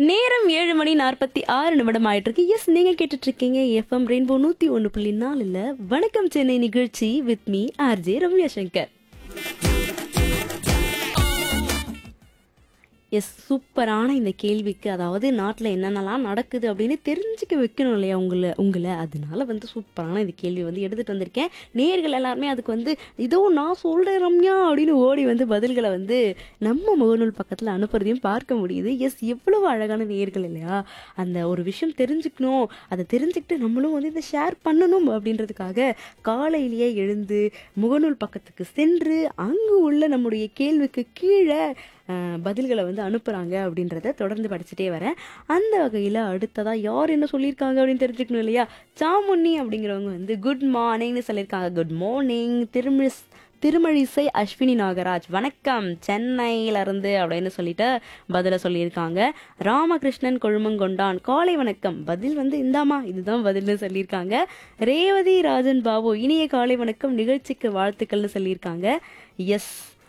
நேரம் ஏழு மணி நாற்பத்தி ஆறு நிமிடம் ஆயிட்டு இருக்கு எஸ் நீங்க கேட்டுட்டு இருக்கீங்க எஃப்எம் ரெயின்போ நூத்தி ஒன்று புள்ளி நாலுல வணக்கம் சென்னை நிகழ்ச்சி with me RJ Ramya Shankar yes சூப்பரான இந்த கேள்விக்கு அதாவது நாட்டில் என்னென்னலாம் நடக்குது அப்படின்னு தெரிஞ்சுக்க வைக்கணும் இல்லையா உங்களை உங்களை அதனால வந்து சூப்பரான இந்த கேள்வி வந்து எடுத்துகிட்டு வந்திருக்கேன் நேர்கள் எல்லாருமே அதுக்கு வந்து இதோ நான் சொல்கிறேன் ரம்யா அப்படின்னு ஓடி வந்து பதில்களை வந்து நம்ம முகநூல் பக்கத்தில் அனுப்புறதையும் பார்க்க முடியுது எஸ் எவ்வளவு அழகான நேர்கள் இல்லையா அந்த ஒரு விஷயம் தெரிஞ்சுக்கணும் அதை தெரிஞ்சுக்கிட்டு நம்மளும் வந்து இதை ஷேர் பண்ணணும் அப்படின்றதுக்காக காலையிலேயே எழுந்து முகநூல் பக்கத்துக்கு சென்று அங்கு உள்ள நம்முடைய கேள்விக்கு கீழே அஹ், பதில்களை வந்து அனுப்புகிறாங்க அப்படின்றத தொடர்ந்து படிச்சுட்டே வரேன் அந்த வகையில் அடுத்ததாக யார் என்ன சொல்லியிருக்காங்க அப்படின்னு தெரிஞ்சுக்கணும் இல்லையா சாமுன்னி அப்படிங்கிறவங்க வந்து குட் மார்னிங்னு சொல்லியிருக்காங்க குட் மார்னிங் திருமிஸ் திருமழிசை அஸ்வினி நாகராஜ் வணக்கம் சென்னையில இருந்து அப்படின்னு சொல்லிட்டு பதில சொல்லியிருக்காங்க ராமகிருஷ்ணன் கொழுமங்கொண்டான் காலை வணக்கம் பதில் வந்து இந்தாமா இதுதான் பதில்னு சொல்லியிருக்காங்க ரேவதி ராஜன் பாபு இனிய காலை வணக்கம் நிகழ்ச்சிக்கு வாழ்த்துக்கள்னு சொல்லியிருக்காங்க எஸ்